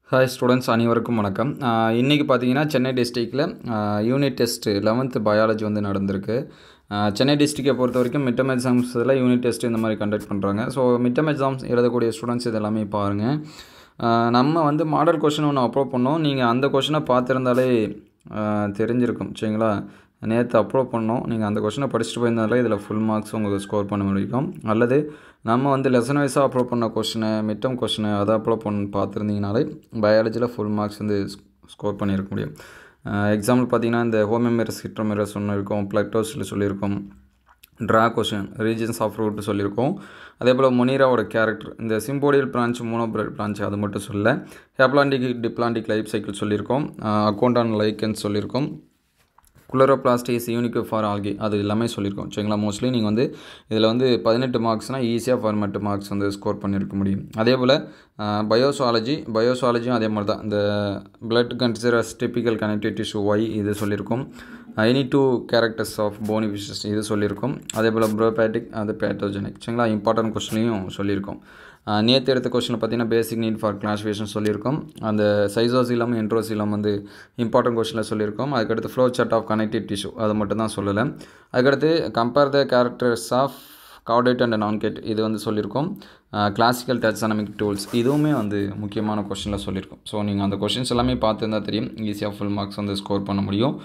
hi students அனைவருக்கும் வணக்கம் இன்றைக்கி பார்த்தீங்கன்னா சென்னை டிஸ்ட்ரிக்டில் யூனிட் டெஸ்ட்டு லெவன்த்து பயாலஜி வந்து நடந்திருக்கு ஆஹ் சென்னை டிஸ்ட்ரிக்டை பொறுத்த வரைக்கும் மிட்டம் எக்ஸாம்ஸில் யூனிட் டெஸ்ட் இந்த மாதிரி கண்டக்ட் பண்ணுறாங்க ஸோ மிட்டம் எக்ஸாம்ஸ் எழுதக்கூடிய ஸ்டூடெண்ட்ஸ் இது எல்லாமே பாருங்கள் ஆஹ் நம்ம வந்து மாடல் கொஷின் ஒன்று அப்லோட் பண்ணோம் நீங்கள் அந்த கொஷினை பார்த்துருந்தாலே ஆஹ் தெரிஞ்சிருக்கும் சரிங்களா நேற்று அப்லோட் பண்ணோம் நீங்கள் அந்த கொஷினை படிச்சுட்டு போயிருந்தாலே இதில் ஃபுல் மார்க்ஸ் உங்களுக்கு ஸ்கோர் பண்ண முடியும் அல்லது நம்ம வந்து லெசன் வைஸாக அப்லோட் பண்ண கொஷினை மிட்டம் கொஷினை அதை அப்லோட் பண்ண பார்த்துருந்தீங்கனாலே பயாலஜியில் ஃபுல் மார்க்ஸ் வந்து ஸ்கோர் பண்ணியிருக்க முடியும் எக்ஸாம்பிள் பார்த்தீங்கன்னா இந்த ஹோமியமிரஸ் ஹிட்ரோமிரஸ் ஒன்று இருக்கும் பிளக்டோஸில் சொல்லியிருக்கோம் draw question regions of root சொல்லியிருக்கோம் அதே போல் முனீராவோட கேரக்டர் இந்த சிம்போடியல் பிரான்ச் மோனோபிரட் பிரான்ச் அது மட்டும் சொல்ல ஹேப்லாண்டிக் டிப்ளாண்டிக் லைஃப் சைக்கிள் சொல்லியிருக்கோம் அக்கௌண்ட் ஆன் லைக்கன்ஸ் சொல்லியிருக்கோம் குளரோபிளாஸ்டிஸ் யூனிக் ஃபார் ஆல்கி அது எல்லாமே சொல்லியிருக்கோம் சரிங்களா மோஸ்ட்லி நீங்கள் வந்து இதில் வந்து பதினெட்டு மார்க்ஸ்னால் ஈஸியாக ஃபார்மெட்டு மார்க்ஸ் வந்து ஸ்கோர் பண்ணியிருக்க முடியும் அதே போல் பயோசாலஜி பயோசாலஜியும் அதே மாதிரி தான் இந்த blood considers typical connective tissue why இது சொல்லியிருக்கோம் any two characters of bony fishes இது சொல்லியிருக்கோம் அதே போல் ப்ரோபேட்டிக் அது பேட்டோஜெனிக் சரிங்களா இம்பார்ட்டன்ட் கொஸ்டினையும் சொல்லியிருக்கோம் நேற்று எடுத்த கொஸ்டினில் பார்த்தீங்கன்னா பேசிக் நீட் ஃபார் கிளாஸிஃபிகேஷன் சொல்லியிருக்கோம் அந்த சைசோசிலம் என்ட்ரோசிலம் வந்து இம்பார்ட்டன்ட் கொஸ்டினில் சொல்லியிருக்கோம் அதுக்கடுத்து flow chart of connective tissue அது மட்டும் தான் சொல்லலை அதுக்கடுத்து compare the characters of chordate and nonchordate இது வந்து சொல்லியிருக்கோம் கிளாசிக்கல் டெக்ஸானமிக் டூல்ஸ் இதுவுமே வந்து முக்கியமான கொஷினில் சொல்லியிருக்கோம் ஸோ நீங்கள் அந்த கொஷின்ஸ் எல்லாமே பார்த்துருந்தா தெரியும் ஈஸியாக ஃபுல் மார்க்ஸ் வந்து ஸ்கோர் பண்ண முடியும்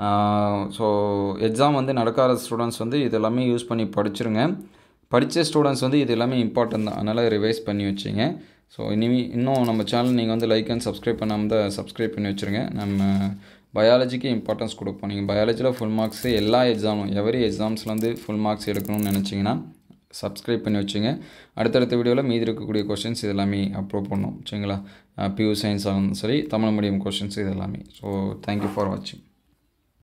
ஸோ எக்ஸாம் வந்து நடக்காத ஸ்டூடெண்ட்ஸ் வந்து இது எல்லாமே யூஸ் பண்ணி படிச்சிருங்க படித்த ஸ்டூடெண்ட்ஸ் வந்து இது எல்லாமே இம்பார்ட்டன்ட் தான் அதனால் ரிவைஸ் பண்ணி வச்சுங்க ஸோ இனிமே இன்னும் நம்ம சேனல் நீங்கள் வந்து லைக் அண்ட் சப்ஸ்கிரைப் பண்ணாமல் தான் சப்ஸ்கிரைப் பண்ணி வச்சுருங்க நம்ம பயாலஜிக்கு இம்பார்ட்டன்ஸ் கொடுப்போம் நீங்கள் பயாலஜியில் ஃபுல் மார்க்ஸு எல்லா எக்ஸாமும் எவரி எக்ஸாம்ஸில் வந்து ஃபுல் மார்க்ஸ் எடுக்கணும்னு நினச்சிங்கன்னா சப்ஸ்கிரைப் பண்ணி வச்சுங்க அடுத்தடுத்த வீடியோவில் மீதி இருக்கக்கூடிய கொஷின்ஸ் இது எல்லாமே அப்லோட் பண்ணோம் சரிங்களா பியூ சயின்ஸ் ஆனாலும் சரி தமிழ் மீடியம் கொஷின்ஸ் இது எல்லாமே ஸோ தேங்க்யூ ஃபார் வாட்சிங்